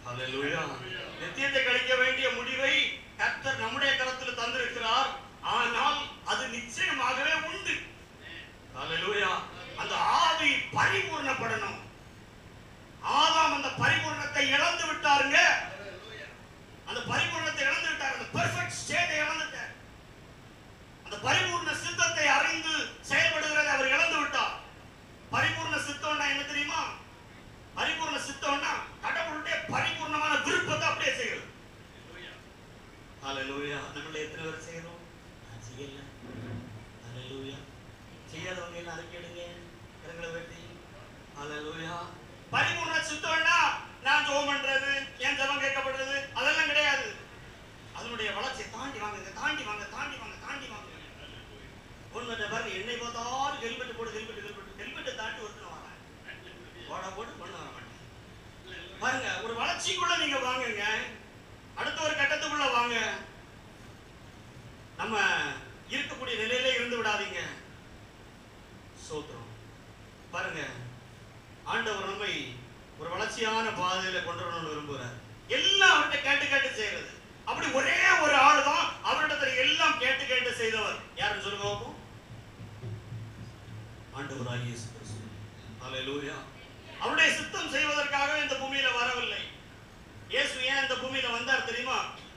ஹalleluya நித்தியத்தை கழிக்க வேண்டிய முடிவை கர்த்தர் நம்முடைய கரத்தில் தந்திருக்கிறார் ஆனால் அது நிச்சயமாகவே உண்டு ஹalleluya அந்த ஆவி பரிபூர்ணப்படணும் ஆதாம் அந்த பரிபூர்ணத்தை இழந்து விட்டாருங்க அந்த பரிபூர்ணத்தை இழந்து விட்டார் அந்த பெர்ஃபெக்ட் ஸ்டேட்டை இழந்துட்டார் அந்த பரிபூர்ண சித்தத்தை அறிந்து செயல்படுகிறதை அவர் இழந்து விட்டார் பரிபூர்ண சித்தம்னா என்ன தெரியுமா பரிபூர்ண சித்தம்னா கடவுளுடைய பரிபூர்ணமான விருப்பத்தை அப்படியே செய்கிறது ஹalleluya நம்மள எத்தனை பேர் செய்யறோம் நான் செய்யல ஹalleluya செய்யாதவங்க எல்லாம் அறிக்கையிடுங்க கரங்களை வெட்டி ஹalleluya பரிபூர்ண சித்தம்னா நான் ஜெபம் பண்றது என் ஜெபம் கேட்கப்படுறது அதெல்லாம் கிடையாது அதனுடைய வளர்ச்சியை தாண்டி வாங்க தாண்டி வாங்க தாண்டி வாங்க தாண்டி வாங்க ஒன்று பாருங்க என்னை பார்த்தாலும் ஹெல்மெட் போடு ஹெல்மெட் ஹெல்மெட் ஹெல்மெட்டை தாண்டி ஒருத்தர் வாங்க போட போட்டு பண்ண வர மாட்டேன் பாருங்க ஒரு வளர்ச்சிக்குள்ள நீங்க வாங்குங்க அடுத்த ஒரு கட்டத்துக்குள்ள வாங்க நம்ம இருக்கக்கூடிய நிலையில இருந்து விடாதீங்க சோத்திரம் பாருங்க ஆண்டவர் நம்மை ஒரு வளர்ச்சியான பாதையில கொண்டு வரணும்னு விரும்புகிறார் எல்லாம் அவர்கிட்ட கேட்டு கேட்டு செய்யறது அப்படி ஒரே ஒரு ஆளு தான் அவரிடத்துல எல்லாம் கேட்டு கேட்டு செய்தவர் யாருன்னு சொல்லுங்க பார்ப்போம் ஆண்டவராகிய இயேசு கிறிஸ்து ஹalleluya அவருடைய சித்தம் செய்வதற்காகவே இந்த பூமியில வரவில்லை இயேசு ஏன் இந்த பூமியில வந்தார் தெரியுமா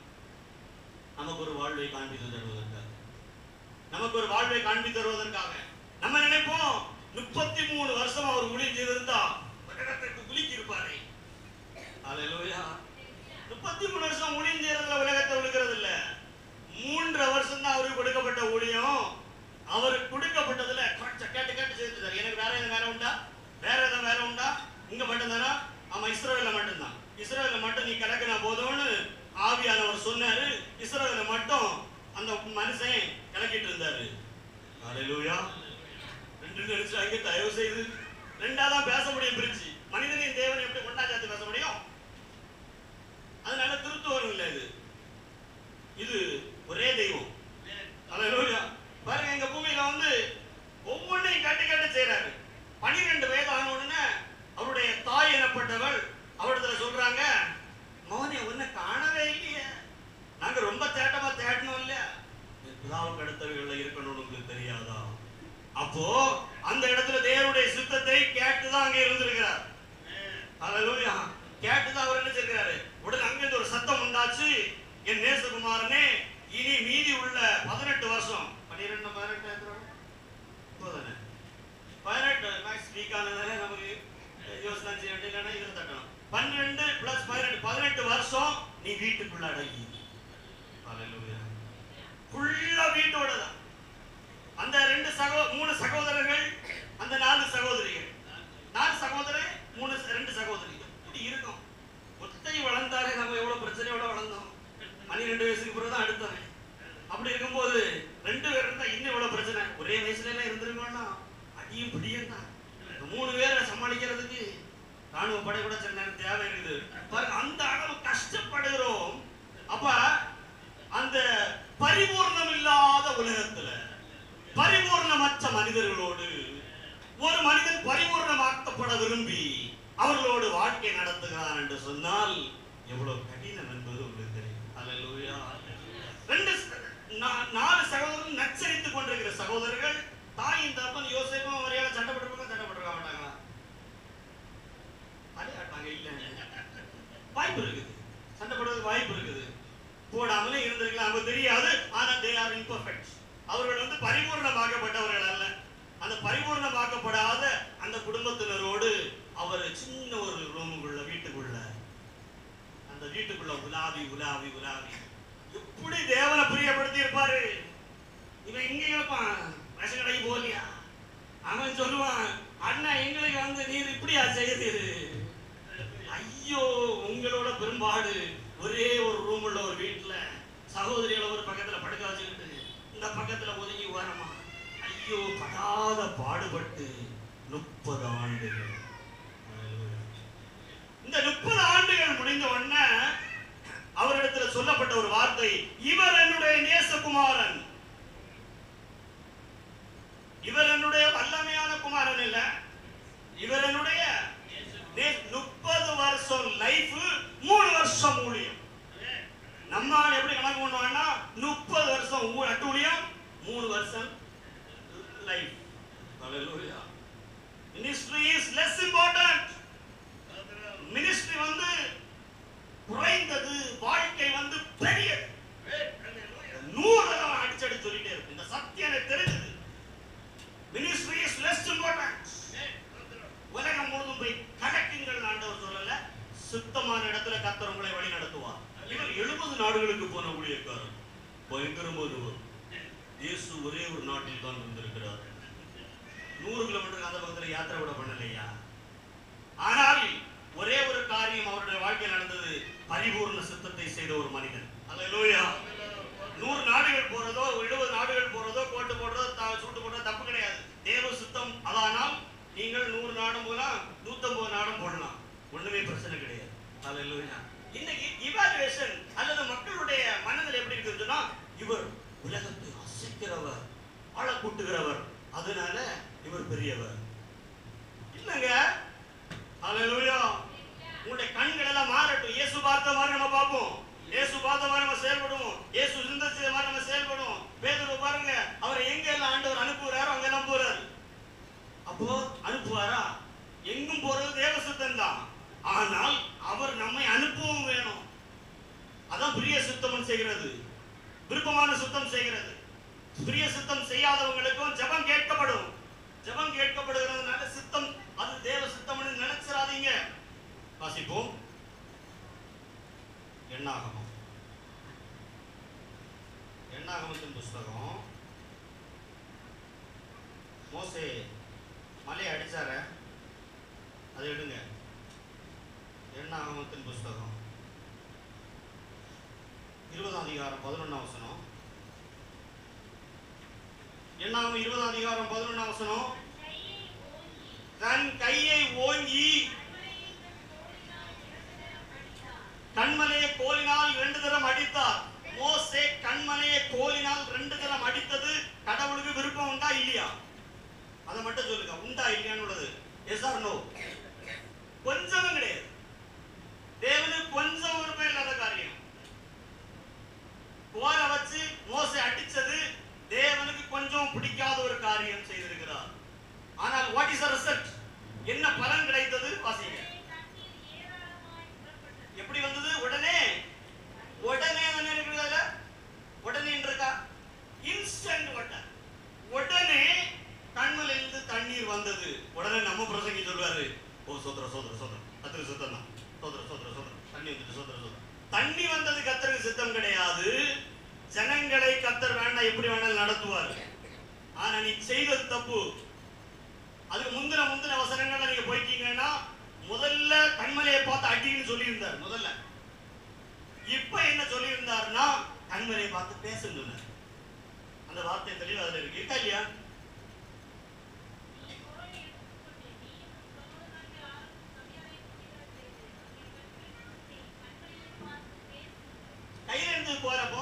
நமக்கு ஒரு வாழ்வை காண்பித்து தருவதற்காக நமக்கு ஒரு வாழ்வை காண்பித்து தருவதற்காக நம்ம நினைப்போம் முப்பத்தி மூணு வருஷம் அவர் ஊழியம் செய்திருந்தா உலகத்திற்கு குலுக்கி இருப்பாரே ஹalleluya முப்பத்தி மூணு வருஷம் ஊழியம் செய்யறதுல உலகத்தை விழுகிறது இல்ல மூன்றரை வருஷம் தான் அவருக்கு கொடுக்கப்பட்ட ஊழியம் அவருக்கு கொடுக்கப்பட்டதுல கரெக்டா கேட்டு கேட்டு செய்திருந்தார் எனக்கு வேற எதுவும் வேலை உண்டா வேற எதுவும் வேலை உண்டா இங்க மட்டும்தானா ஆமா இஸ்ரவேல மட்டும்தான் இஸ்ரவேல மட்டும் நீ கிடக்குனா போதும்னு ஆவியானவர் சொன்னாரு இஸ்ரவேல மட்டும் அந்த மனுஷன் கிளக்கிட்டு இருந்தாரு ஹalleluya ரெண்டு நினைச்சாங்க தயவு செய்து ரெண்டா தான் பேச முடியும் பிரிச்சு மனிதனின் தேவனை எப்படி ஒண்ணா சேர்த்து பேச முடியும் அதனால திருத்துவம் இல்லை இது இது ஒரே தெய்வம் ஹalleluya பாருங்க எங்க பூமியில வந்து ஒவ்வொன்றையும் கட்டு கட்டு செய்றாரு பனிரெண்டு வயது ஆன உடனே அவருடைய தாய் எனப்பட்டவள் அவரிடத்துல சொல்றாங்க மோனே உன்னை காணவே இல்லையே நாங்க ரொம்ப தேட்டமா தேடணும் இல்ல பிதாவுக்கு அடுத்தவைகள்ல இருக்கணும்னு உங்களுக்கு தெரியாதா அப்போ அந்த இடத்துல தேவனுடைய சித்தத்தை கேட்டுதான் அங்க இருந்திருக்கிறார் ஹalleluya கேட்டுதான் அவர் என்ன செய்கிறாரு உடனே அங்கிருந்து ஒரு சத்தம் உண்டாச்சு என் நேசகுமாரனே இனி மீதி உள்ள பதினெட்டு வருஷம் பன்னிரெண்டு பதினெட்டு எத்தனை? இப்போதானே பதினெட்டு மேக்ஸ் வீக் ஆனதானே நமக்கு யோசனை செய்ய வேண்டிய இல்லைன்னா இதில் தட்டணும் பன்னிரெண்டு பிளஸ் பதினெட்டு பதினெட்டு வருஷம் நீ வீட்டுக்குள்ள அடங்கி ஹalleluya ஃபுல்லா வீட்டோட தான் அந்த ரெண்டு சகோ மூணு சகோதரர்கள் அந்த நாலு சகோதரிகள் நாலு சகோதரர் மூணு ரெண்டு சகோதரி எப்படி இருக்கும் ஒத்தை வளர்ந்தாலே நம்ம எவ்வளவு பிரச்சனையோட வளர்ந்தோம் பன்னிரெண்டு வயசுக்கு பிறகு தான் அடுத்தவன் அப்படி இருக்கும்போது ரெண்டு பேர் இருந்தா இன்னும் இவ்வளவு பிரச்சனை ஒரே வயசுல எல்லாம் இருந்திருக்கோம்னா அடியும் பிடியும் தான் இந்த மூணு பேரை சமாளிக்கிறதுக்கு ராணுவ படை கூட சில நேரம் தேவை இருக்குது பாருங்க அந்த அளவு கஷ்டப்படுகிறோம் அப்ப அந்த பரிபூர்ணம் இல்லாத உலகத்துல பரிபூர்ணமற்ற மனிதர்களோடு ஒரு மனிதன் பரிபூர்ணமாக்கப்பட விரும்பி அவர்களோடு வாழ்க்கை நடத்துகிறான் என்று சொன்னால் எவ்வளவு கடினம் என்பது உங்களுக்கு தெரியும் அல்லேலூயா ரெண்டு ச- நா- நாலு சகோதரர்கள் நச்சரித்துக் கொண்டிருக்கிற சகோதரர்கள் தாயின் தப்பன் யோசிப்பும் அவரையால சண்டை போட்டுருப்பாங்க சண்டை போட்டுருக்க மாட்டாங்களா அடையாட்டாங்க இல்ல வாய்ப்பு இருக்குது சண்டை போடுறதுக்கு வாய்ப்பு இருக்குது போடாமலே இருந்திருக்கலாம் நமக்கு தெரியாது ஆனா தே ஆர் இம்பர்ஃபெக்ட் அவர்கள் வந்து பரிபூர்ணமாக்கப்பட்டவர்கள் அல்ல அந்த பரிபூர்ணமாக்கப்படாத அந்த குடும்பத்தினரோடு அவர் சின்ன ஒரு ரூமுக்குள்ள வீட்டுக்குள்ள அந்த வீட்டுக்குள்ள உலாவி உலாவி உலாவி எப்படி தேவனை பிரியப்படுத்தி இருப்பாரு இவன் இங்க இருப்பான் ரேஷன் கடைக்கு போகலையா அவன் சொல்லுவான் அண்ணா எங்களுக்கு வந்து நீர் இப்படியா செய்யுது ஐயோ உங்களோட பெரும்பாடு ஒரே ஒரு ரூம் உள்ள ஒரு வீட்டுல சகோதரிகளை ஒரு பக்கத்துல படுக்க வச்சுக்கிட்டு இந்த பக்கத்துல ஒதுங்கி வரமா ஐயோ படாத பாடுபட்டு முப்பது ஆண்டுகள் இந்த முப்பது ஆண்டுகள் முடிந்த உடனே அவரிடத்துல சொல்லப்பட்ட ஒரு வார்த்தை இவர் என்னுடைய நேசகுமாரன் இவர் என்னுடைய வல்லமையான குமாரன் இல்ல இவர் என்னுடைய முப்பது வருஷம் லைஃப் மூணு Hallelujah. Ministry is less important. Ministry வந்து குறைந்தது வாழ்க்கை வந்து பெரியது நூறு தடவை அடிச்சடி சொல்லிட்டே இருக்கு இந்த சத்தியம் எனக்கு தெரிஞ்சது மினிஸ்ட்ரி இஸ் லெஸ் இம்பார்ட்டன்ட் உலகம் முழுதும் போய் கடக்குங்கள் ஆண்டவர் சொல்லல சுத்தமான இடத்துல கத்தர் உங்களை வழி நடத்துவார் இவர் எழுபது நாடுகளுக்கு போன ஊழியக்காரர் பயங்கரமான ஒருவர் இயேசு ஒரே ஒரு நாட்டில் தான் இருந்திருக்கிறார் நூறு கிலோமீட்டருக்கு அந்த பக்கத்துல யாத்திரை கூட பண்ணலையா ஆனால் ஒரே ஒரு காரியம் அவருடைய வாழ்க்கையில் நடந்தது பரிபூர்ண சித்தத்தை செய்த ஒரு மனிதன் அல்லேலூயா நூறு நாடுகள் போறதோ எழுபது நாடுகள் போறதோ கோட்டு போடுறதோ த- சூட்டு போடுறதோ தப்பு கிடையாது தேவ சுத்தம் அதானால் நீங்கள் நூறு நாடும் போகலாம் நூத்தம்பது நாடும் போடலாம் ஒண்ணுமே பிரச்சனை கிடையாது அல்லேலூயா இன்னைக்கு இவாலுவேஷன் அல்லது மக்களுடைய மனதில் எப்படி இருக்குன்னு சொன்னா இவர் உலகத்தை அசைக்கிறவர் ஆள கூட்டுகிறவர் அதனால இவர் பெரியவர் இல்லங்க ஹalleluya உங்களுடைய கண்கள் எல்லாம் மாறட்டும் இயேசு பார்த்த மாதிரி நம்ம பார்ப்போம் இயேசு பார்த்த மாதிரி நம்ம செயல்படுவோம் இயேசு சிந்திச்ச மாதிரி நம்ம செயல்படுவோம் பேதுரு பாருங்க அவரை எங்க எல்லாம் ஆண்டவர் அனுப்புறாரோ அங்க எல்லாம் போறாரு அப்போ அனுப்புவாரா எங்கும் போறது தேவசுத்தம் தான் ஆனால் அவர் நம்மை அனுப்பவும் வேணும் அதான் பிரிய சுத்தம் செய்கிறது விருப்பமான சுத்தம் செய்கிறது பிரிய சுத்தம் செய்யாதவங்களுக்கும் ஜெபம் கேட்கப்படும் ஜெபம் கேட்கப்படுகிறதுனால சித்தம் அது தேவ சித்தம்னு நினைச்சிடாதீங்க வாசிப்போம் எண்ணாகமம் எண்ணாகமத்தின் புஸ்தகம் மோசே மலையை அடிச்சார அதை எடுங்க எண்ணாகமத்தின் புஸ்தகம் இருபதாம் அதிகாரம் பதினொன்னாம் வசனம் எண்ணாகமம் இருபதாம் அதிகாரம் பதினொன்னாம் வசனம் தன் கையை ஓங்கி கண்மலையை கோலினால் இரண்டு தரம் அடித்தார் மோசே கண்மலையை கோலினால் ரெண்டு தரம் அடித்தது கடவுளுக்கு விருப்பம் உண்டா இல்லையா அதை மட்டும் சொல்லுங்க உண்டா இல்லையான்னு உள்ளது எஸ் ஆர் நோ கொஞ்சமும் கிடையாது தேவனுக்கு கொஞ்சம் விருப்பம் இல்லாத காரியம் கோலை வச்சு மோசை அடிச்சது தேவனுக்கு கொஞ்சம் பிடிக்காத ஒரு காரியம் செய்திருக்கிறார் ஆனால் வாட் இஸ் ரிசல்ட் என்ன பலன் கிடைத்தது வாசிங்க எப்படி வந்தது உடனே உடனே தானே இருக்குது அதுல உடனே இருக்கா இன்ஸ்டன்ட் வாட்டர் உடனே கண்மலிருந்து தண்ணீர் வந்தது உடனே நம்ம பிரசங்கி சொல்வாரு ஓ சோதர சோதர சோதர கத்திரி சுத்தம் தான் சோதர சோதர சோதர தண்ணி வந்துட்டு சோதர சோதர தண்ணி வந்தது கத்தருக்கு சித்தம் கிடையாது ஜனங்களை கத்தர் வேண்டாம் எப்படி வேணாலும் நடத்துவார் ஆனா நீ செய்தது தப்பு அதுக்கு முந்தின முந்தின வசனங்கள்ல நீங்க போய்க்கீங்கன்னா முதல்ல கண்மலையை பார்த்து அடின்னு சொல்லியிருந்தார் முதல்ல இப்ப என்ன சொல்லியிருந்தாருன்னா கண்மலையை பார்த்து பேசுன்னு சொன்னார் அந்த வார்த்தை தெளிவா அதுல இருக்கு இருக்கா இல்லையா கையில இருந்து போறப்போ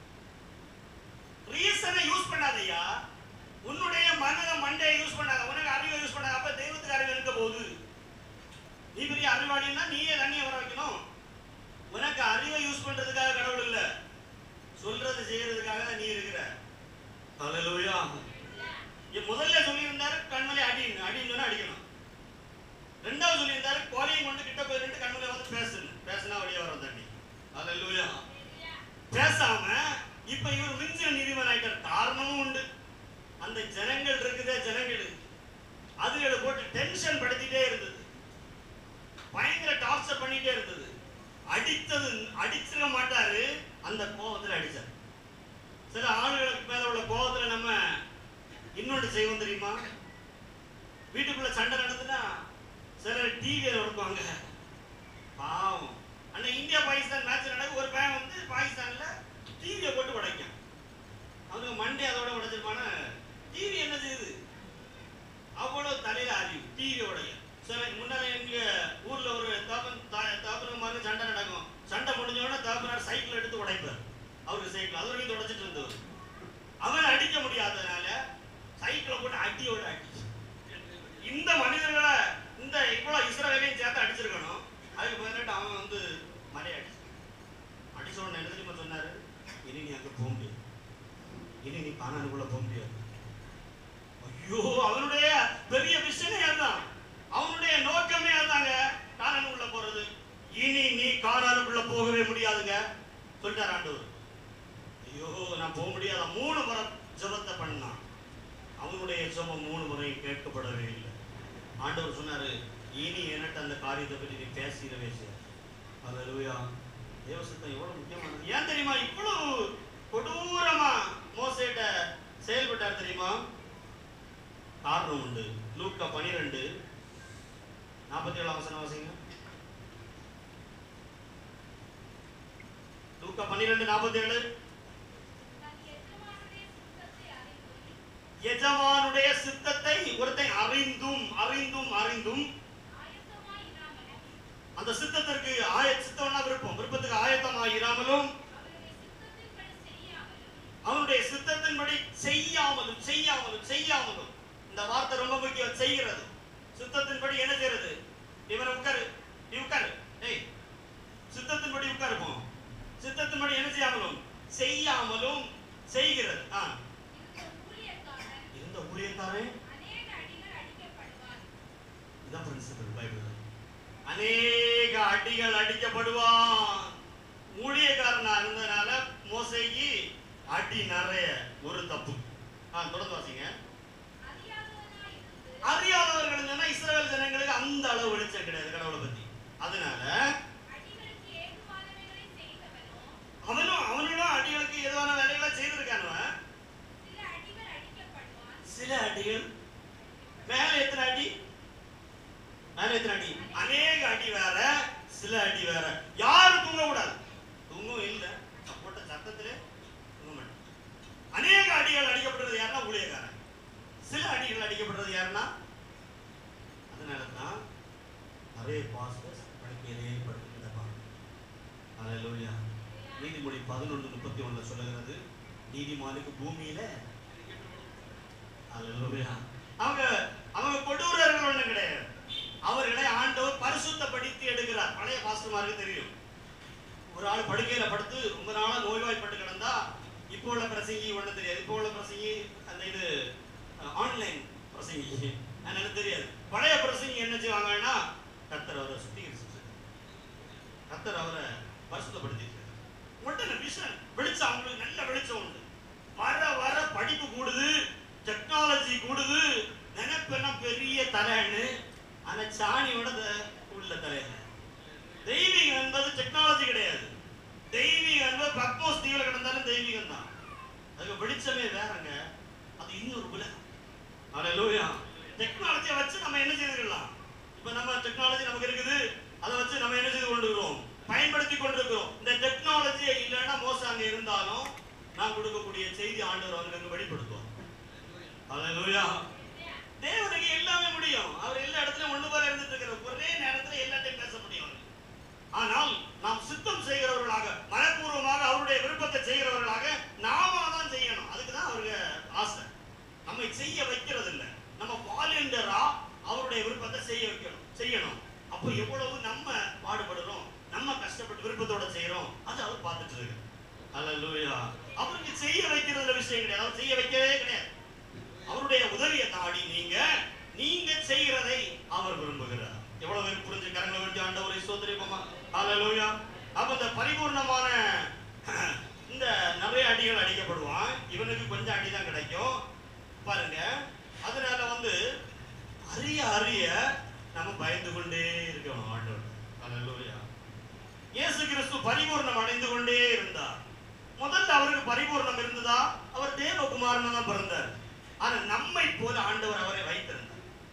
ரீசனை யூஸ் பண்ணாதய்யா உன்னுடைய மனத மண்டையை யூஸ் பண்ணாத உனக்கு அறிவை யூஸ் பண்ணாத அப்ப தெய்வத்துக்கு அறிவு இருக்க போகுது நீ பெரிய அறிவாளின்னா நீயே தண்ணியை வர வைக்கணும் உனக்கு அறிவை யூஸ் பண்றதுக்காக கடவுள் இல்ல சொல்றது செய்யறதுக்காக தான் நீ இருக்கிற ஹalleluya இங்க முதல்ல சொல்லியிருந்தாரு கண்மலை அடின்னு அடின்னு சொன்னா அடிக்கணும் ரெண்டாவது சொல்லியிருந்தாரு கோலையும் கொண்டு கிட்ட போய் ரெண்டு கண்மலை வந்து பேசுன்னு பேசினா வெளியே வரும் தண்ணி ஹalleluya பேசாம இப்ப இவர் மிஞ்சின நீதிமன் ஆயிட்டார் காரணமும் உண்டு அந்த ஜனங்கள் இருக்குதே ஜனங்கள் அதுகளை போட்டு டென்ஷன் படுத்திட்டே இருந்தது பயங்கர டார்ச்சர் பண்ணிட்டே இருந்தது அடித்தது அடிச்சிட மாட்டாரு அந்த கோபத்துல அடிச்சார் சில ஆளுகளுக்கு மேல உள்ள கோபத்துல நம்ம இன்னொன்று செய்வோம் தெரியுமா வீட்டுக்குள்ள சண்டை நடந்துன்னா சிலர் டிவியில உடுப்பாங்க பாவம் அண்ணா இந்தியா பாகிஸ்தான் மேட்ச் நடக்கு ஒரு பையன் வந்து பாகிஸ்தான்ல டிவியை போட்டு உடைக்கும் அவனுக்கு மண்டே அதோட உடைச்சிருப்பான டிவி என்ன செய்யுது அவ்வளவு தலையில அறிவு டிவி உடைய சில முன்னால எங்க ஊர்ல ஒரு தாப்பன் தாப்பன் மாதிரி சண்டை நடக்கும் சண்டை முடிஞ்ச உடனே தாப்பனார் சைக்கிள் எடுத்து உடைப்பார் அவருக்கு சைக்கிள் அது வரைக்கும் உடைச்சிட்டு இருந்தவர் அவன் அடிக்க முடியாதனால சைக்கிளை போட்டு அடியோட அடி இந்த மனிதர்களை இந்த இவ்வளவு இஸ்ரவேலையும் சேர்த்து அடிச்சிருக்கணும் அதுக்கு பதிலாட்டு அவன் வந்து மலையை அடிச்சு அடிச்ச உடனே என்ன தெரியுமா சொன்னாரு இனி நீ அங்க போக முடியாது இனி நீ பானானுக்குள்ள போக முடியாது ஐயோ அவனுடைய பெரிய விஷயமே அதுதான் அவனுடைய நோக்கமே அதாங்க கானான் உள்ள போறது இனி நீ கானானுக்குள்ள போகவே முடியாதுங்க சொல்லிட்டார் ஆண்டவர் ஐயோ நான் போக முடியாத மூணு முறை ஜெபத்தை பண்ணான் அவனுடைய ஜெபம் மூணு முறை கேட்கப்படவே இல்லை ஆண்டவர் சொன்னாரு இனி என்கிட்ட அந்த காரியத்தை பற்றி நீ பேசிடவே செய்ய அல்லேலூயா தேவசத்தம் எவ்வளவு முக்கியமானது ஏன் தெரியுமா இவ்வளவு கொடூரமா மோசேட்ட செயல்பட்டார் தெரியுமா காரணம் உண்டு லூக்கா பனிரெண்டு நாற்பத்தி ஏழாம் வசனம் வாசிங்க லூக்கா பன்னிரெண்டு நாற்பத்தி ஏழு எஜமானுடைய சித்தத்தை ஒருத்தன் அறிந்தும் அறிந்தும் அறிந்தும் அந்த சித்தத்திற்கு ஆய சித்தம்னா விருப்பம் விருப்பத்துக்கு ஆயத்தமாயிராமலும் அவனுடைய சித்தத்தின்படி செய்யாமலும் செய்யாமலும் செய்யாமலும் இந்த வார்த்தை ரொம்ப முக்கியம் செய்கிறது சித்தத்தின்படி என்ன செய்யறது இவனை உட்காரு நீ உட்காரு ஏய் சித்தத்தின்படி உட்காருப்போம் சித்தத்தின்படி என்ன செய்யாமலும் செய்யாமலும் செய்கிறது ஆ இருந்த ஊழியக்காரன் இதான் பிரின்சிபல் பைபிள் அநேக அடிகள் அடிக்கப்படுவான் ஊழியக்காரனா இருந்தனால மோசைக்கு அடி நிறைய ஒரு தப்பு ஆ தொடர்ந்து வாசிங்க அறியாதவர்கள் என்னன்னா இஸ்ரவேல் ஜனங்களுக்கு அந்த அளவு வெளிச்சம் கிடையாது கடவுளை பத்தி அதனால அவனும் அவனும் அடிகளுக்கு எதுவான வேலைகளை செய்திருக்கானுவன் சில அடிகள் மேல எத்தனை அடி மேல எத்தனை அடி அநேக அடி வேற சில அடி வேற யாரும் தூங்க கூடாது தூங்கவும் இல்லை போட்ட சத்தத்திலே தூங்க மாட்டேன் அநேக அடிகள் அடிக்கப்படுறது யாருன்னா ஊழியக்காரன் சில அடிகள் அடிக்கப்படுறது யாருன்னா அதனால தான் நிறைய பாஸ்டர்ஸ் படுக்கையிலே படுத்துக்கிட்டப்பாங்க அல்லேலூயா நீதிமொழி பதினொன்று முப்பத்தி ஒண்ணுல சொல்லுகிறது நீதிமானுக்கு பூமியில அல்லேலூயா அவங்க அவங்க கொடூரர்கள் ஒண்ணும் கிடையாது அவர்களை ஆண்டவர் பரிசுத்தப்படுத்தி எடுக்கிறார் பழைய பாஸ்டர்மாருக்கு தெரியும் ஒரு ஆள் படுக்கையில படுத்து ரொம்ப நாளா நோய்வாய்ப்பட்டு கிடந்தா இப்போ உள்ள பிரசங்கி ஒண்ணு தெரியாது இப்போ உள்ள பிரசங்கி அந்த இது ஆன்லைன் பிரசங்கி அது எனக்கு தெரியாது பழைய பிரசங்கி என்ன செய்வாங்கன்னா கத்தர் அவரை சுத்திகரிச்சு கத்தர் அவரை பரிசுத்தப்படுத்தி உடனே விஷன் வெளிச்சம் அவங்களுக்கு நல்ல வெளிச்சம் உண்டு வர வர படிப்பு கூடுது டெக்னாலஜி கூடுது நினைப்பெல்லாம் பெரிய தலைன்னு ஆனா சாணியோட த- உள்ள தலைன்னு தெய்வீகம் என்பது டெக்னாலஜி கிடையாது தெய்வீகம் என்பது பத்மோஸ் தீவிர கிடந்தாலும் தெய்வீகம் தான் அதுக்கு வெளிச்சமே வேறங்க அது இன்னொரு உலகம் அல்லேலூயா டெக்னாலஜியை வச்சு நம்ம என்ன செய்திருக்கலாம் இப்போ நம்ம டெக்னாலஜி நமக்கு இருக்குது அதை வச்சு நம்ம என்ன செய்து கொண்டிருக்கிறோம் பயன்படுத்தி கொண்டிருக்கிறோம் இந்த டெக்னாலஜியே இல்லைன்னா மோசம் அங்க இருந்தாலும் நான் கொடுக்கக்கூடிய செய்தி ஆண்டவர் அவங்களுக்கு வெளிப்படுத்துவோம் அல்லேலூயா தேவனுக்கு எல்லாமே முடியும் அவர் எல்லா இடத்துலயும் ஒண்ணு போல இருந்துட்டு இருக்கிற ஒரே நேரத்துல எல்லாத்தையும் பேச முடியும் அவருக்கு. ஆனால் நாம் சித்தம் செய்கிறவர்களாக மனப்பூர்வமாக அவருடைய விருப்பத்தை செய்கிறவர்களாக நாம தான் செய்யணும் அதுக்கு தான் அவருக்கு ஆசை நம்மை செய்ய வைக்கிறது இல்ல நம்ம வாலண்டியரா அவருடைய விருப்பத்தை செய்ய வைக்கணும் செய்யணும் அப்போ எவ்வளவு நம்ம பாடுபடுறோம் நம்ம கஷ்டப்பட்டு விருப்பத்தோட செய்யறோம் அது அவர் பார்த்துட்டு இருக்கு அல்லேலூயா அவருக்கு செய்ய வைக்கிறதுல விஷயம் கிடையாது அவர் செய்ய வைக்கவே கிடையாது அவருடைய உதவியை நாடி நீங்க நீங்க செய்கிறதை அவர் விரும்புகிறார் எவ்வளவு பேர் புரிஞ்சு கரங்களை வெட்டி ஆண்டவரை சோதரிப்போமா ஹalleluya அப்ப இந்த பரிபூர்ணமான இந்த நிறைய அடிகள் அடிக்கப்படுவான் இவனுக்கு கொஞ்சம் அடி தான் கிடைக்கும் பாருங்க அதனால வந்து அறிய அறிய நம்ம பயந்து கொண்டே இருக்கணும் ஆண்டவர் ஹalleluya இயேசு கிறிஸ்து பரிபூர்ணம் அடைந்து கொண்டே இருந்தார் முதல்ல அவருக்கு பரிபூர்ணம் இருந்ததா அவர் தேவகுமாரனா தான் பிறந்தார் ஆனா நம்மை போல ஆண்டவர் அவரை வைத்திருந்தார்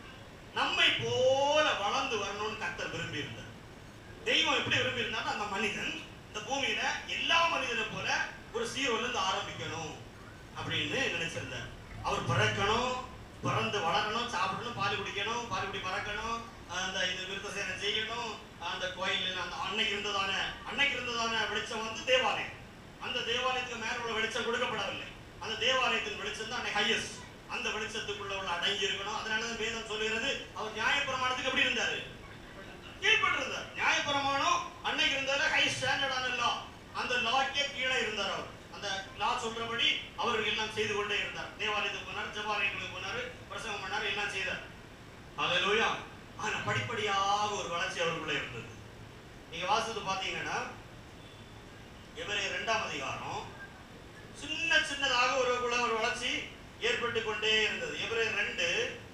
நம்மை போல வளர்ந்து வரணும்னு கர்த்தர் விரும்பி இருந்தார் தெய்வம் எப்படி விரும்பி இருந்தாலும் அந்த மனிதன் இந்த பூமியில எல்லா மனிதனை போல ஒரு சீரோல இருந்து ஆரம்பிக்கணும் அப்படின்னு நினைச்சிருந்தார் அவர் பிறக்கணும் பிறந்து வளரணும் சாப்பிடணும் பால் குடிக்கணும் பால் குடி பறக்கணும் அந்த இது விருத்த சேனை செய்யணும் அந்த கோயில் அந்த அன்னைக்கு இருந்ததான அன்னைக்கு இருந்ததான வெளிச்சம் வந்து தேவாலயம் அந்த தேவாலயத்துக்கு மேல உள்ள வெளிச்சம் கொடுக்கப்படவில்லை அந்த தேவாலயத்தின் வெளிச்சம் தான் அன்னைக்கு ஹையஸ்ட் அந்த வெளிச்சத்துக்குள்ள உள்ள அடங்கி இருக்கணும் அதனால தான் வேதம் சொல்லுகிறது அவர் நியாயப்பிரமாணத்துக்கு எப்படி இருந்தாரு கீழ்பட்டிருந்தார் நியாயப்பிரமாணம் அன்னைக்கு இருந்தாரு ஹை ஸ்டாண்டர்டான லா அந்த லாக்கே கீழே இருந்தார் அவர் அந்த லா சொல்றபடி அவர் எல்லாம் செய்து கொண்டே இருந்தார் தேவாலயத்துக்கு போனார் ஜபாலயங்களுக்கு போனாரு பிரசங்கம் பண்ணார் எல்லாம் செய்தார் ஹalleluya ஆனா படிப்படியாக ஒரு வளர்ச்சி அவருக்குள்ள இருந்தது நீங்க வாசித்து பாத்தீங்கன்னா எபிரேயர் இரண்டாம் அதிகாரம் சின்ன சின்னதாக ஒருவருக்குள்ள ஒரு வளர்ச்சி ஏற்பட்டு கொண்டே இருந்தது எபிரேயர் ரெண்டு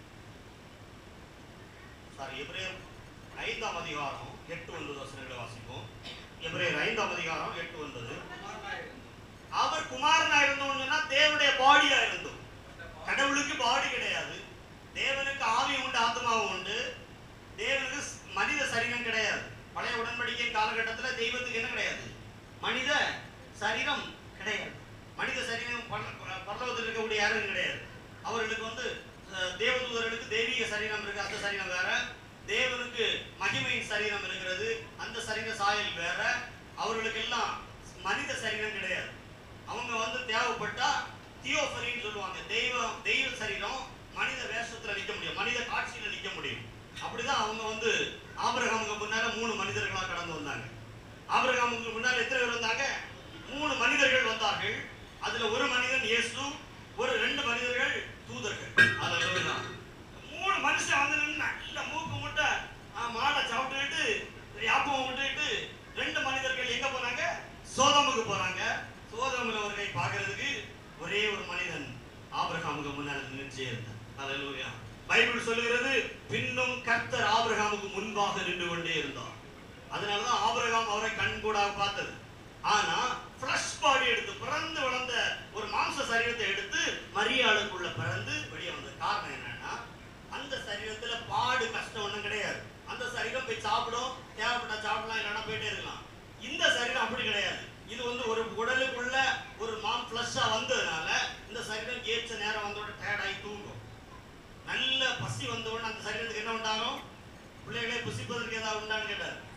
சாரி எபிரேயர் ஐந்தாம் அதிகாரம் எட்டு ஒன்பது வசனங்களை வாசிப்போம் எபிரேயர் ஐந்தாம் அதிகாரம் எட்டு ஒன்பது அவர் குமாரனா இருந்தோம்னா தேவனுடைய பாடியா இருந்தோம் கடவுளுக்கு பாடி கிடையாது தேவனுக்கு ஆவி உண்டு ஆத்மாவும் உண்டு தேவனுக்கு ஸ்- மனித சரீரம் கிடையாது பழைய உடன்படிக்கை காலகட்டத்துல தெய்வத்துக்கு என்ன கிடையாது மனித சரீரம் கிடையாது மனித சரீரம் பர- பர- பரலோகத்தில் இருக்கக்கூடிய யாரும் கிடையாது அவர்களுக்கு வந்து அஹ், தேவதூதர்களுக்கு தெய்வீக சரீரம் இருக்கு அந்த சரீரம் வேற தேவனுக்கு மகிமையின் சரீரம் இருக்கிறது அந்த சரீர சாயல் வேற அவர்களுக்கு எல்லாம் மனித சரீரம் கிடையாது அவங்க வந்து தேவைப்பட்டா தியோஃபரின்னு சொல்லுவாங்க தெய்வ தெய்வ சரீரம் மனித வேஷத்துல நிக்க முடியும் மனித காட்சியில நிக்க முடியும் அப்படிதான் அவங்க வந்து ஆபிரகாமுக்கு முன்னால மூணு மனிதர்களா கடந்து வந்தாங்க ஆபிரகாமுக்கு முன்னால எத்தனை பேர் வந்தாங்க மூணு மனிதர்கள் வந்தார்கள் அதுல ஒரு மனிதன் இயேசு ஒரு ரெண்டு மனிதர்கள் தூதர்கள் அதுல மூணு மனுஷன் வந்து நின்னு நல்ல மூக்கு முட்டை ஆ, மாடை சாப்பிட்டுக்கிட்டு யாப்பம் விட்டுக்கிட்டு ரெண்டு மனிதர்கள் எங்க போனாங்க சோதமுக்கு போறாங்க சோதமுல அவர்களை பார்க்கிறதுக்கு ஒரே ஒரு மனிதன் ஆபிரகாமுக்கு முன்னால் நின்று இருந்தான் அல்லேலூயா பைபிள் சொல்லுகிறது பின்னும் கர்த்தர் ஆபிரகாமுக்கு முன்பாக நின்று கொண்டே இருந்தார் அதனாலதான் ஆபிரகாம் அவரை கண்கூடாக பார்த்தது ஆனா ஃப்ளஷ் பாடி எடுத்து பிறந்து வளர்ந்த ஒரு மாம்ச சரீரத்தை எடுத்து மரியாளுக்குள்ள பிறந்து வெளியே வந்த காரணம் என்னன்னா அந்த சரீரத்துல பாடு கஷ்டம் ஒண்ணும் கிடையாது அந்த சரீரம் போய் சாப்பிடும் தேவைப்பட்டா சாப்பிடலாம் இல்லைன்னா போயிட்டே இருக்கலாம் இந்த சரீரம் அப்படி கிடையாது இது வந்து ஒரு உடலுக்குள்ள ஒரு மாம் ஃப்ளஷ்ஷா வந்ததுனால இந்த சரீரம் ஏச்ச நேரம் வந்தோட டயர்டாகி தூங்கும் நல்ல பசி வந்த உடனே அந்த சரீரத்துக்கு என்ன உண்டாகும் பிள்ளைகளே புசிப்பதற்கு ஏதாவது உண்டான்னு கேட்டார்